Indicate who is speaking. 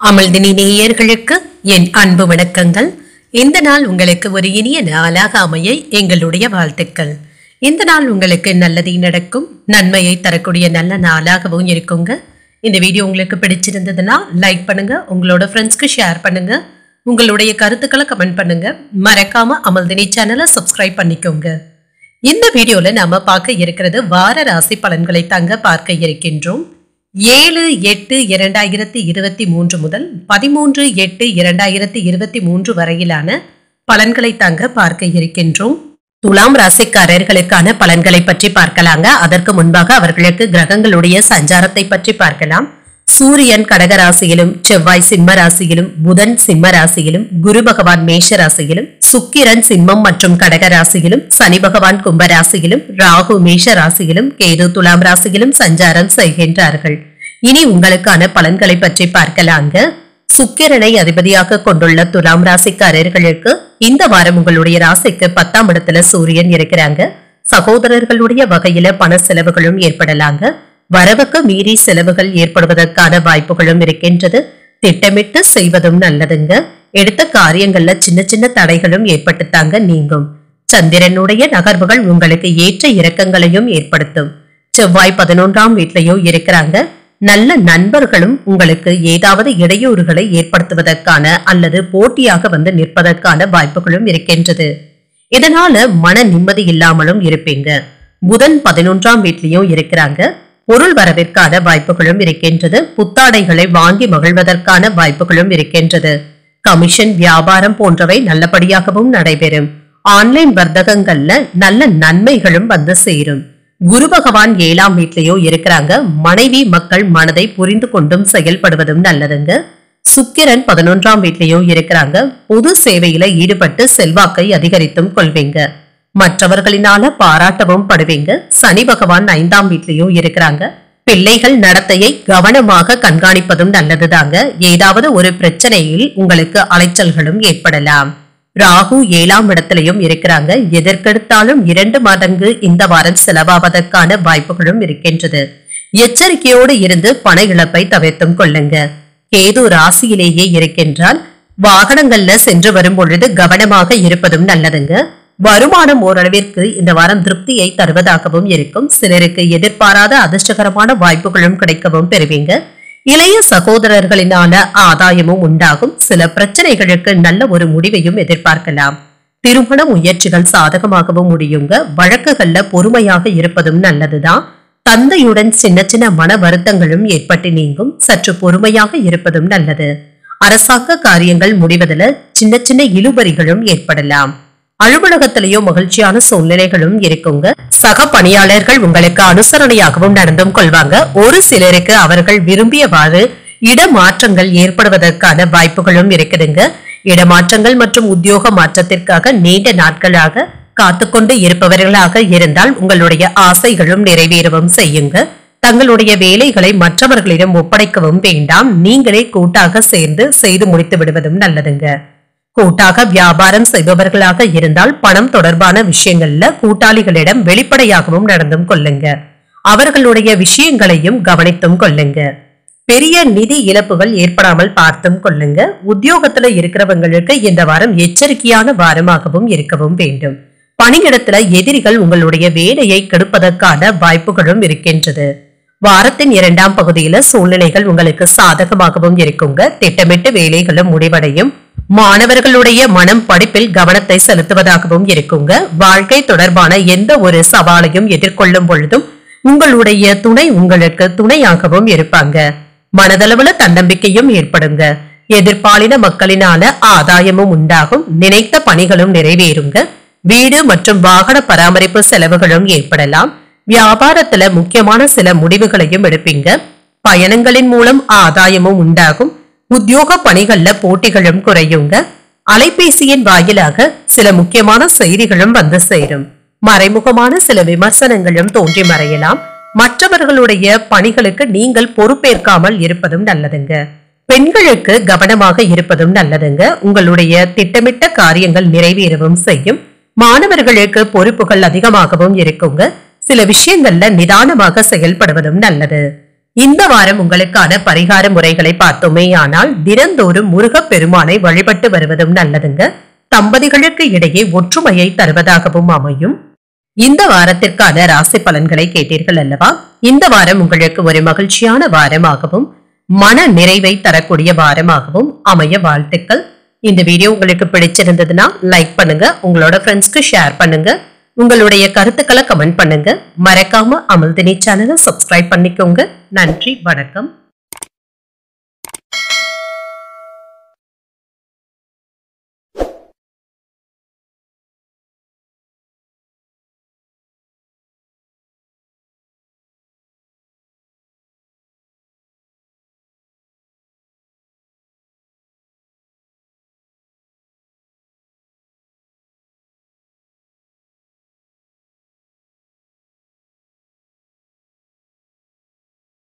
Speaker 1: அமிழ்தினி நேயர்களுக்கு என் அன்பு வணக்கங்கள் இந்த நாள் உங்களுக்கு ஒரு இனிய நாளாக அமைய எங்களுடைய வாழ்த்துக்கள் இந்த நாள் உங்களுக்கு நல்லதை நடக்கும் நன்மையை தரக்கூடிய நல்ல நாளாகவும் இருக்குங்க இந்த வீடியோ உங்களுக்கு பிடிச்சிருந்ததுன்னா லைக் பண்ணுங்க உங்களோட ஃப்ரெண்ட்ஸ்க்கு ஷேர் பண்ணுங்க உங்களுடைய கருத்துக்களை கமெண்ட் பண்ணுங்க மறக்காம அமல்தினி சேனலை சப்ஸ்கிரைப் பண்ணிக்கோங்க இந்த வீடியோல நாம பார்க்க இருக்கிறது வார ராசி பலன்களை தாங்க பார்க்க இருக்கின்றோம் ஏழு எட்டு இரண்டாயிரத்தி இருபத்தி மூன்று முதல் பதிமூன்று எட்டு இரண்டாயிரத்தி இருபத்தி மூன்று வரையிலான பலன்களை தாங்க பார்க்க இருக்கின்றோம் துலாம் ராசிக்காரர்களுக்கான பலன்களை பற்றி பார்க்கலாங்க அதற்கு முன்பாக அவர்களுக்கு கிரகங்களுடைய சஞ்சாரத்தை பற்றி பார்க்கலாம் சூரியன் கடக ராசியிலும் செவ்வாய் சிம்ம ராசியிலும் புதன் சிம்ம ராசியிலும் குரு பகவான் மேஷ ராசியிலும் சுக்கிரன் சிம்மம் மற்றும் கடக ராசியிலும் சனி பகவான் கும்ப ராசியிலும் ராகு மேஷ ராசியிலும் கேது துலாம் ராசியிலும் சஞ்சாரம் செய்கின்றார்கள் இனி உங்களுக்கான பலன்களை பற்றி பார்க்கலாங்க சுக்கிரனை அதிபதியாக கொண்டுள்ள துலாம் ராசிக்காரர்களுக்கு இந்த வாரம் உங்களுடைய ராசிக்கு பத்தாம் இடத்துல சூரியன் இருக்கிறாங்க சகோதரர்களுடைய வகையில பண செலவுகளும் ஏற்படலாங்க வரவுக்கு மீறி செலவுகள் ஏற்படுவதற்கான வாய்ப்புகளும் இருக்கின்றது திட்டமிட்டு செய்வதும் நல்லதுங்க எடுத்த காரியங்கள்ல சின்ன சின்ன தடைகளும் ஏற்பட்டுத்தாங்க நீங்கும் சந்திரனுடைய நகர்வுகள் உங்களுக்கு ஏற்ற இறக்கங்களையும் ஏற்படுத்தும் செவ்வாய் பதினொன்றாம் வீட்லயும் இருக்கிறாங்க நல்ல நண்பர்களும் உங்களுக்கு ஏதாவது இடையூறுகளை ஏற்படுத்துவதற்கான அல்லது போட்டியாக வந்து நிற்பதற்கான வாய்ப்புகளும் இருக்கின்றது இதனால மன நிம்மதி இல்லாமலும் இருப்பீங்க புதன் பதினொன்றாம் வீட்லயும் இருக்கிறாங்க பொருள் வரவிற்கான வாய்ப்புகளும் இருக்கின்றது புத்தாடைகளை வாங்கி மகிழ்வதற்கான வாய்ப்புகளும் இருக்கின்றது கமிஷன் வியாபாரம் போன்றவை நல்லபடியாகவும் நடைபெறும் ஆன்லைன் வர்த்தகங்கள்ல நல்ல நன்மைகளும் வந்து சேரும் குரு பகவான் ஏழாம் வீட்லயோ இருக்கிறாங்க மனைவி மக்கள் மனதை புரிந்து கொண்டும் செயல்படுவதும் நல்லதுங்க சுக்கிரன் பதினொன்றாம் வீட்லயோ இருக்கிறாங்க பொது சேவையில ஈடுபட்டு செல்வாக்கை அதிகரித்தும் கொள்வீங்க மற்றவர்களினால பாராட்டவும் படுவீங்க சனி பகவான் ஐந்தாம் வீட்லயும் இருக்கிறாங்க பிள்ளைகள் நடத்தையை கவனமாக கண்காணிப்பதும் நல்லதுதாங்க ஏதாவது ஒரு பிரச்சனையில் உங்களுக்கு அலைச்சல்களும் ஏற்படலாம் ராகு ஏழாம் இடத்திலையும் இருக்கிறாங்க எதற்கெடுத்தாலும் இரண்டு மடங்கு இந்த வாரம் செலவாவதற்கான வாய்ப்புகளும் இருக்கின்றது எச்சரிக்கையோடு இருந்து பண இழப்பை தவிர்த்தும் கொள்ளுங்க கேது ராசியிலேயே இருக்கின்றால் வாகனங்கள்ல சென்று வரும் பொழுது கவனமாக இருப்பதும் நல்லதுங்க வருமானம் ஓரளவிற்கு இந்த வாரம் திருப்தியை தருவதாகவும் இருக்கும் சிலருக்கு எதிர்பாராத அதிர்ஷ்டகரமான வாய்ப்புகளும் கிடைக்கவும் பெறுவீங்க இளைய சகோதரர்களினால ஆதாயமும் உண்டாகும் சில பிரச்சனைகளுக்கு நல்ல ஒரு முடிவையும் எதிர்பார்க்கலாம் திருமண முயற்சிகள் சாதகமாகவும் முடியுங்க வழக்குகள்ல பொறுமையாக இருப்பதும் நல்லதுதான் தந்தையுடன் சின்ன சின்ன மன வருத்தங்களும் ஏற்பட்டு நீங்கும் சற்று பொறுமையாக இருப்பதும் நல்லது அரசாங்க காரியங்கள் முடிவதில் சின்ன சின்ன இழுபறிகளும் ஏற்படலாம் அலுவலகத்திலேயோ மகிழ்ச்சியான சூழ்நிலைகளும் இருக்குங்க சக பணியாளர்கள் உங்களுக்கு அனுசரணையாகவும் நடந்தும் கொள்வாங்க ஒரு சிலருக்கு அவர்கள் விரும்பியவாறு இடமாற்றங்கள் ஏற்படுவதற்கான வாய்ப்புகளும் இருக்குதுங்க இடமாற்றங்கள் மற்றும் உத்தியோக மாற்றத்திற்காக நீண்ட நாட்களாக காத்துக்கொண்டு இருப்பவர்களாக இருந்தால் உங்களுடைய ஆசைகளும் நிறைவேறவும் செய்யுங்க தங்களுடைய வேலைகளை மற்றவர்களிடம் ஒப்படைக்கவும் வேண்டாம் நீங்களே கூட்டாக சேர்ந்து செய்து முடித்து விடுவதும் நல்லதுங்க கூட்டாக வியாபாரம் செய்பவர்களாக இருந்தால் பணம் தொடர்பான விஷயங்கள்ல கூட்டாளிகளிடம் வெளிப்படையாகவும் நடந்தும் கொள்ளுங்க அவர்களுடைய விஷயங்களையும் கவனித்தும் கொள்ளுங்க பெரிய நிதி இழப்புகள் ஏற்படாமல் பார்த்தும் கொள்ளுங்க உத்தியோகத்துல இருக்கிறவங்களுக்கு இந்த வாரம் எச்சரிக்கையான வாரமாகவும் இருக்கவும் வேண்டும் பணியிடத்துல எதிரிகள் உங்களுடைய வேலையை கெடுப்பதற்கான வாய்ப்புகளும் இருக்கின்றது வாரத்தின் இரண்டாம் பகுதியில சூழ்நிலைகள் உங்களுக்கு சாதகமாகவும் இருக்குங்க திட்டமிட்டு வேலைகளும் முடிவடையும் மாணவர்களுடைய மனம் படிப்பில் கவனத்தை செலுத்துவதாகவும் இருக்குங்க வாழ்க்கை தொடர்பான எந்த ஒரு சவாலையும் எதிர்கொள்ளும் பொழுதும் உங்களுடைய துணை உங்களுக்கு துணையாகவும் இருப்பாங்க மனதளவுல தன்னம்பிக்கையும் ஏற்படுங்க எதிர்பாலின மக்களினால ஆதாயமும் உண்டாகும் நினைத்த பணிகளும் நிறைவேறுங்க வீடு மற்றும் வாகன பராமரிப்பு செலவுகளும் ஏற்படலாம் வியாபாரத்துல முக்கியமான சில முடிவுகளையும் எடுப்பீங்க பயணங்களின் மூலம் ஆதாயமும் உண்டாகும் உத்தியோக பணிகள்ல போட்டிகளும் குறையுங்க அலைபேசியின் வாயிலாக சில முக்கியமான செய்திகளும் வந்து சேரும் மறைமுகமான சில விமர்சனங்களும் தோன்றி மறையலாம் மற்றவர்களுடைய பணிகளுக்கு நீங்கள் பொறுப்பேற்காமல் இருப்பதும் நல்லதுங்க பெண்களுக்கு கவனமாக இருப்பதும் நல்லதுங்க உங்களுடைய திட்டமிட்ட காரியங்கள் நிறைவேறவும் செய்யும் மாணவர்களுக்கு பொறுப்புகள் அதிகமாகவும் இருக்குங்க சில விஷயங்கள்ல நிதானமாக செயல்படுவதும் நல்லது இந்த வாரம் உங்களுக்கான பரிகார முறைகளை பார்த்தோமே ஆனால் தினந்தோறும் முருகப் பெருமானை வழிபட்டு வருவதும் நல்லதுங்க தம்பதிகளுக்கு இடையே ஒற்றுமையை தருவதாகவும் அமையும் இந்த வாரத்திற்கான ராசி பலன்களை கேட்டீர்கள் அல்லவா இந்த வாரம் உங்களுக்கு ஒரு மகிழ்ச்சியான வாரமாகவும் மன நிறைவை தரக்கூடிய வாரமாகவும் அமைய வாழ்த்துக்கள் இந்த வீடியோ உங்களுக்கு பிடிச்சிருந்ததுன்னா லைக் பண்ணுங்க உங்களோட ஃப்ரெண்ட்ஸ்க்கு ஷேர் பண்ணுங்க உங்களுடைய கருத்துக்களை கமெண்ட் பண்ணுங்க மறக்காம அமிழ்தினி சேனலை சப்ஸ்கிரைப் பண்ணிக்கோங்க நன்றி வணக்கம்